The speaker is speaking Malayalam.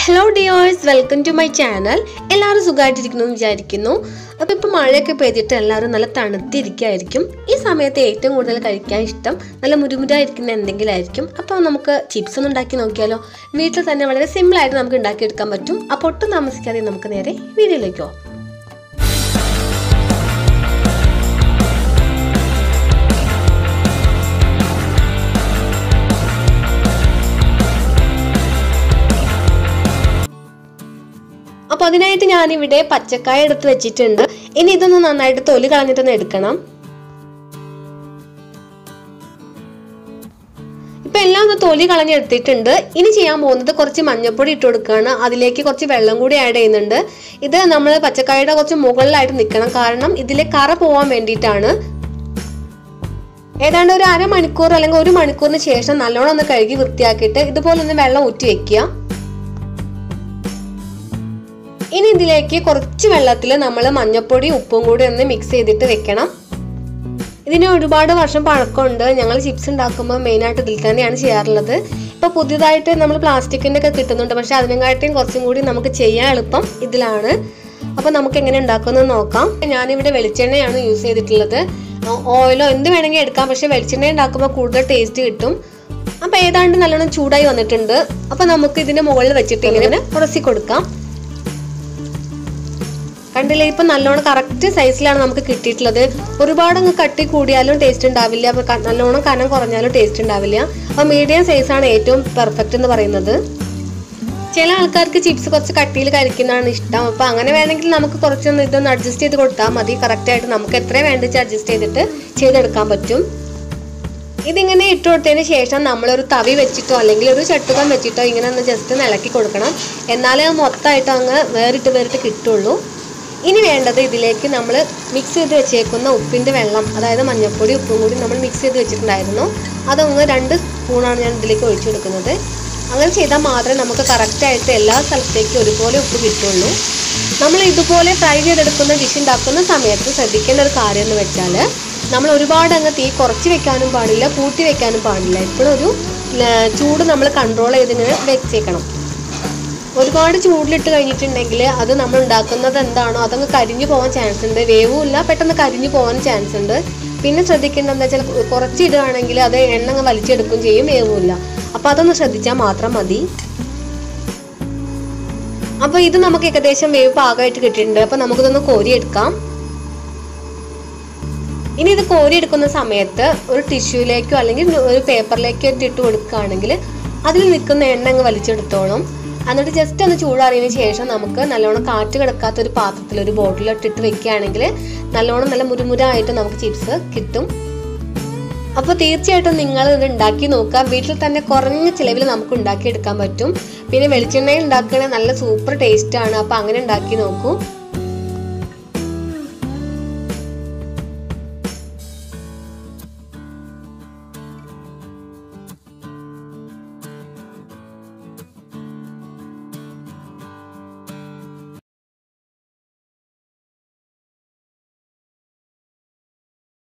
hello dears welcome to my channel എല്ലാവരും സുഖമായിട്ടിരിക്കുന്നു എന്ന് വിചാരിക്കുന്നു അപ്പോൾ ഇപ്പോൾ മഴയൊക്കെ പെയ്തിട്ട് എല്ലാവരും നല്ല തണുത്തിരിക്കുകയായിരിക്കും ഈ സമയത്ത് ഏറ്റവും കൂടുതൽ കഴിക്കാൻ ഇഷ്ടം നല്ല മുരുമുരായിരിക്കുന്ന എന്തെങ്കിലും ആയിരിക്കും അപ്പോൾ നമുക്ക് ചിപ്സ് ഒന്ന് ഉണ്ടാക്കി നോക്കിയാലോ വീട്ടിൽ തന്നെ വളരെ സിമ്പിളായിട്ട് നമുക്ക് ഉണ്ടാക്കിയെടുക്കാൻ പറ്റും അപ്പോൾ ഒട്ടും താമസിക്കാതെ നമുക്ക് നേരെ വീഡിയോയിലേക്ക് പോകാം അപ്പോൾ അതിനായിട്ട് ഞാനിവിടെ പച്ചക്കായ എടുത്ത് വെച്ചിട്ടുണ്ട് ഇനി ഇതൊന്ന് നന്നായിട്ട് തൊലി കളഞ്ഞിട്ടൊന്ന് എടുക്കണം ഇപ്പൊ എല്ലാം ഒന്ന് തൊലി കളഞ്ഞെടുത്തിട്ടുണ്ട് ഇനി ചെയ്യാൻ പോകുന്നത് കുറച്ച് മഞ്ഞൾപ്പൊടി ഇട്ട് കൊടുക്കുകയാണ് അതിലേക്ക് കുറച്ച് വെള്ളം കൂടി ആഡ് ചെയ്യുന്നുണ്ട് ഇത് നമ്മൾ പച്ചക്കായയുടെ കുറച്ച് മുകളിലായിട്ട് നിൽക്കണം കാരണം ഇതിലെ കറ പോവാൻ വേണ്ടിയിട്ടാണ് ഏതാണ്ട് ഒരു അരമണിക്കൂർ അല്ലെങ്കിൽ ഒരു മണിക്കൂറിന് ശേഷം നല്ലോണം ഒന്ന് കഴുകി വൃത്തിയാക്കിയിട്ട് ഇതുപോലെ ഒന്ന് വെള്ളം ഊറ്റി വെക്കുക ഇനി ഇതിലേക്ക് കുറച്ച് വെള്ളത്തിൽ നമ്മൾ മഞ്ഞപ്പൊടി ഉപ്പും കൂടി ഒന്ന് മിക്സ് ചെയ്തിട്ട് വെക്കണം ഇതിന് ഒരുപാട് വർഷം പഴക്കമുണ്ട് ഞങ്ങൾ ചിപ്സ് ഉണ്ടാക്കുമ്പോൾ മെയിനായിട്ട് ഇതിൽ തന്നെയാണ് ചെയ്യാറുള്ളത് ഇപ്പോൾ പുതിയതായിട്ട് നമ്മൾ പ്ലാസ്റ്റിക്കിൻ്റെ ഒക്കെ കിട്ടുന്നുണ്ട് പക്ഷെ അതിനെക്കാട്ടിയും കുറച്ചും കൂടി നമുക്ക് ചെയ്യാൻ എളുപ്പം ഇതിലാണ് അപ്പോൾ നമുക്ക് എങ്ങനെ ഉണ്ടാക്കുമെന്ന് നോക്കാം ഞാനിവിടെ വെളിച്ചെണ്ണയാണ് യൂസ് ചെയ്തിട്ടുള്ളത് ഓയിലോ എന്ത് വേണമെങ്കിൽ എടുക്കാം പക്ഷെ വെളിച്ചെണ്ണ ഉണ്ടാക്കുമ്പോൾ കൂടുതൽ ടേസ്റ്റ് കിട്ടും അപ്പോൾ ഏതാണ്ട് നല്ലോണം ചൂടായി വന്നിട്ടുണ്ട് അപ്പോൾ നമുക്ക് ഇതിൻ്റെ മുകളിൽ വെച്ചിട്ട് ഇങ്ങനെ ഉറസി കൊടുക്കാം കണ്ടില്ലേ ഇപ്പൊ നല്ലോണം കറക്റ്റ് സൈസിലാണ് നമുക്ക് കിട്ടിയിട്ടുള്ളത് ഒരുപാട് അങ്ങ് കട്ടി കൂടിയാലും ടേസ്റ്റ് ഉണ്ടാവില്ല അപ്പൊ ക- നല്ലോണം കനം കുറഞ്ഞാലും ടേസ്റ്റ് ഉണ്ടാവില്ല അപ്പൊ മീഡിയം സൈസാണ് ഏറ്റവും പെർഫെക്റ്റ് എന്ന് പറയുന്നത് ചില ആൾക്കാർക്ക് ചിപ്സ് കുറച്ച് കട്ടിയിൽ കഴിക്കുന്നതാണ് ഇഷ്ടം അപ്പൊ അങ്ങനെ വേണമെങ്കിൽ നമുക്ക് കുറച്ചൊന്ന് ഇതൊന്ന് അഡ്ജസ്റ്റ് ചെയ്ത് കൊടുത്താൽ മതി കറക്റ്റ് ആയിട്ട് നമുക്ക് എത്ര വേണ്ടിച്ച് അഡ്ജസ്റ്റ് ചെയ്തിട്ട് ചെയ്തെടുക്കാൻ പറ്റും ഇതിങ്ങനെ ഇട്ട് കൊടുത്തതിന് ശേഷം നമ്മളൊരു തവി വെച്ചിട്ടോ അല്ലെങ്കിൽ ഒരു ചട്ടുകം വെച്ചിട്ടോ ഇങ്ങനെ ഒന്ന് ജസ്റ്റ് ഒന്ന് ഇളക്കി കൊടുക്കണം എന്നാലേ അത് മൊത്തമായിട്ട് അങ്ങ് വേറിട്ട് വേറിട്ട് കിട്ടുള്ളൂ ഇനി വേണ്ടത് ഇതിലേക്ക് നമ്മൾ മിക്സ് ചെയ്ത് വെച്ചേക്കുന്ന ഉപ്പിൻ്റെ വെള്ളം അതായത് മഞ്ഞൾപ്പൊടി ഉപ്പും കൂടി നമ്മൾ മിക്സ് ചെയ്ത് വെച്ചിട്ടുണ്ടായിരുന്നു അതൊന്ന് രണ്ട് സ്പൂണാണ് ഞാൻ ഇതിലേക്ക് ഒഴിച്ചു കൊടുക്കുന്നത് അങ്ങനെ ചെയ്താൽ മാത്രമേ നമുക്ക് കറക്റ്റായിട്ട് എല്ലാ സ്ഥലത്തേക്കും ഒരുപോലെ ഉപ്പ് കിട്ടുള്ളൂ നമ്മൾ ഇതുപോലെ ഫ്രൈ ചെയ്തെടുക്കുന്ന ഡിഷ് ഉണ്ടാക്കുന്ന സമയത്ത് ശ്രദ്ധിക്കേണ്ട ഒരു കാര്യം എന്ന് വെച്ചാൽ നമ്മൾ ഒരുപാട് അങ്ങ് തീ കുറച്ച് വെക്കാനും പാടില്ല കൂട്ടി വെക്കാനും പാടില്ല ഇപ്പോഴും ഒരു ല- ചൂട് നമ്മൾ കൺട്രോൾ ചെയ്തിങ്ങനെ വെച്ചേക്കണം ഒരുപാട് ചൂടിലിട്ട് കഴിഞ്ഞിട്ടുണ്ടെങ്കിൽ അത് നമ്മൾ ഉണ്ടാക്കുന്നത് എന്താണോ അതങ്ങ് കരിഞ്ഞു പോകാൻ ചാൻസ് ഉണ്ട് വേവുമില്ല പെട്ടെന്ന് കരിഞ്ഞു പോകാൻ ചാൻസ് ഉണ്ട് പിന്നെ ശ്രദ്ധിക്കേണ്ടത് എന്താ വെച്ചാൽ കുറച്ച് ഇടുകയാണെങ്കിൽ അത് എണ്ണ അങ്ങ് വലിച്ചെടുക്കും ചെയ്യും വേവുമില്ല അപ്പോൾ അതൊന്ന് ശ്രദ്ധിച്ചാൽ മാത്രം മതി അപ്പോൾ ഇത് നമുക്ക് ഏകദേശം വേവ് പാകമായിട്ട് കിട്ടിയിട്ടുണ്ട് അപ്പോൾ നമുക്കിതൊന്ന് കോരിയെടുക്കാം ഇനി ഇത് കോരി എടുക്കുന്ന സമയത്ത് ഒരു ടിഷ്യൂലേക്കോ അല്ലെങ്കിൽ ഒരു പേപ്പറിലേക്കോ ഇട്ട് കൊടുക്കുകയാണെങ്കിൽ അതിൽ നിൽക്കുന്ന എണ്ണ അങ്ങ് വലിച്ചെടുത്തോളും എന്നിട്ട് ജസ്റ്റ് ഒന്ന് ചൂടാറിയതിന് ശേഷം നമുക്ക് നല്ലോണം കാറ്റ് കിടക്കാത്ത ഒരു പാത്രത്തിൽ ഒരു ബോട്ടിലിട്ടിട്ട് വെക്കുകയാണെങ്കിൽ നല്ലോണം നല്ല മുരുമുരായിട്ട് നമുക്ക് ചിപ്സ് കിട്ടും അപ്പോൾ തീർച്ചയായിട്ടും നിങ്ങൾ ഇത് ഉണ്ടാക്കി നോക്കുക വീട്ടിൽ തന്നെ കുറഞ്ഞ ചിലവിൽ നമുക്ക് ഉണ്ടാക്കിയെടുക്കാൻ പറ്റും പിന്നെ വെളിച്ചെണ്ണയിൽ ഉണ്ടാക്കണ നല്ല സൂപ്പർ ടേസ്റ്റ് ആണ് അപ്പോൾ അങ്ങനെ ഉണ്ടാക്കി നോക്കൂ